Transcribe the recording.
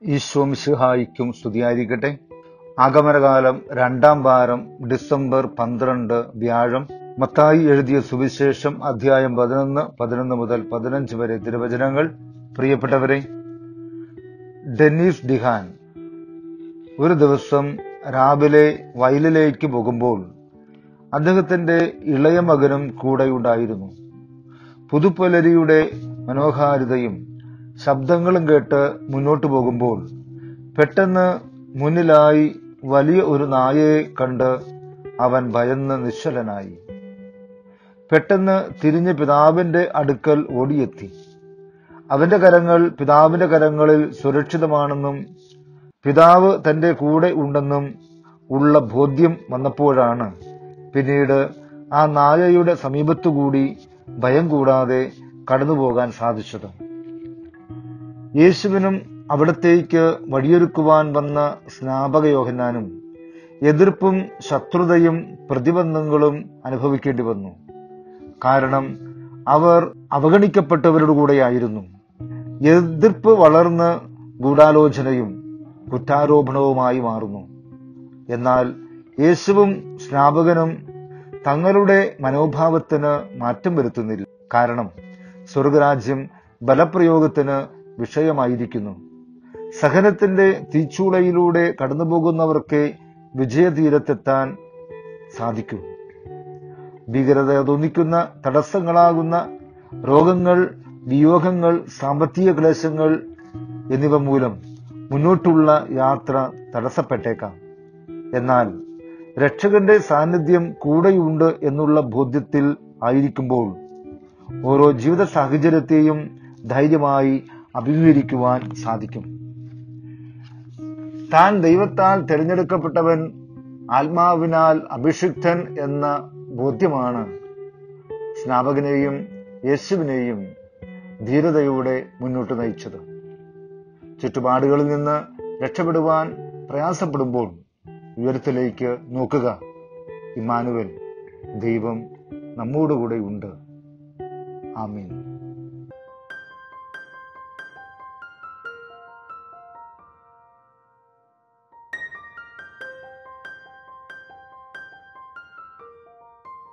ഈശോമിശിഹായിക്കും സ്തുതിയായിരിക്കട്ടെ ആഗമനകാലം രണ്ടാം വാരം ഡിസംബർ പന്ത്രണ്ട് വ്യാഴം മത്തായി എഴുതിയ സുവിശേഷം അധ്യായം പതിനൊന്ന് പതിനൊന്ന് മുതൽ പതിനഞ്ച് വരെ തിരുവചനങ്ങൾ പ്രിയപ്പെട്ടവരെ ഡെന്നീസ് ഡിഹാൻ ഒരു ദിവസം രാവിലെ വയലിലേക്ക് പോകുമ്പോൾ അദ്ദേഹത്തിന്റെ ഇളയ മകനും കൂടെയുണ്ടായിരുന്നു പുതുപ്പുലരിയുടെ മനോഹാരിതയും ശബ്ദങ്ങളും കേട്ട് മുന്നോട്ടു പോകുമ്പോൾ പെട്ടെന്ന് മുന്നിലായി വലിയ ഒരു നായയെ കണ്ട് അവൻ ഭയന്ന് നിശ്ചലനായി പെട്ടെന്ന് തിരിഞ്ഞ് പിതാവിന്റെ അടുക്കൽ ഓടിയെത്തി അവന്റെ കരങ്ങൾ പിതാവിന്റെ കരങ്ങളിൽ സുരക്ഷിതമാണെന്നും പിതാവ് തന്റെ കൂടെ ഉണ്ടെന്നും ഉള്ള ബോധ്യം വന്നപ്പോഴാണ് പിന്നീട് ആ നായയുടെ സമീപത്തുകൂടി ഭയം കൂടാതെ കടന്നുപോകാൻ സാധിച്ചത് യേശുവിനും അവിടത്തേക്ക് വഴിയൊരുക്കുവാൻ വന്ന സ്നാപക യോഹന്നാനും എതിർപ്പും ശത്രുതയും പ്രതിബന്ധങ്ങളും അനുഭവിക്കേണ്ടി വന്നു കാരണം അവർ അവഗണിക്കപ്പെട്ടവരുടെ കൂടെയായിരുന്നു എതിർപ്പ് വളർന്ന് ഗൂഢാലോചനയും കുറ്റാരോപണവുമായി മാറുന്നു എന്നാൽ യേശുവും സ്നാപകനും തങ്ങളുടെ മനോഭാവത്തിന് മാറ്റം വരുത്തുന്നില്ല കാരണം സ്വർഗരാജ്യം ബലപ്രയോഗത്തിന് വിഷയമായിരിക്കുന്നു സഹനത്തിന്റെ തീച്ചൂളയിലൂടെ കടന്നുപോകുന്നവർക്ക് വിജയതീരത്തെത്താൻ സാധിക്കൂ ഭീകരത തോന്നിക്കുന്ന തടസ്സങ്ങളാകുന്ന രോഗങ്ങൾ വിയോഗങ്ങൾ സാമ്പത്തിക ക്ലേശങ്ങൾ എന്നിവ മൂലം മുന്നോട്ടുള്ള യാത്ര തടസ്സപ്പെട്ടേക്കാം എന്നാൽ രക്ഷകന്റെ സാന്നിധ്യം കൂടെയുണ്ട് എന്നുള്ള ബോധ്യത്തിൽ ആയിരിക്കുമ്പോൾ ഓരോ ജീവിത സാഹചര്യത്തെയും ധൈര്യമായി അഭിമുഖീകരിക്കുവാൻ സാധിക്കും താൻ ദൈവത്താൽ തിരഞ്ഞെടുക്കപ്പെട്ടവൻ ആത്മാവിനാൽ അഭിഷിക്തൻ എന്ന ബോധ്യമാണ് സ്നാപകനെയും യേശുവിനെയും ധീരതയോടെ മുന്നോട്ട് നയിച്ചത് ചുറ്റുപാടുകളിൽ നിന്ന് രക്ഷപ്പെടുവാൻ പ്രയാസപ്പെടുമ്പോൾ ഉയരത്തിലേക്ക് നോക്കുക ഇമാനുവൽ ദൈവം നമ്മോടുകൂടെ ഉണ്ട് ആമീൻ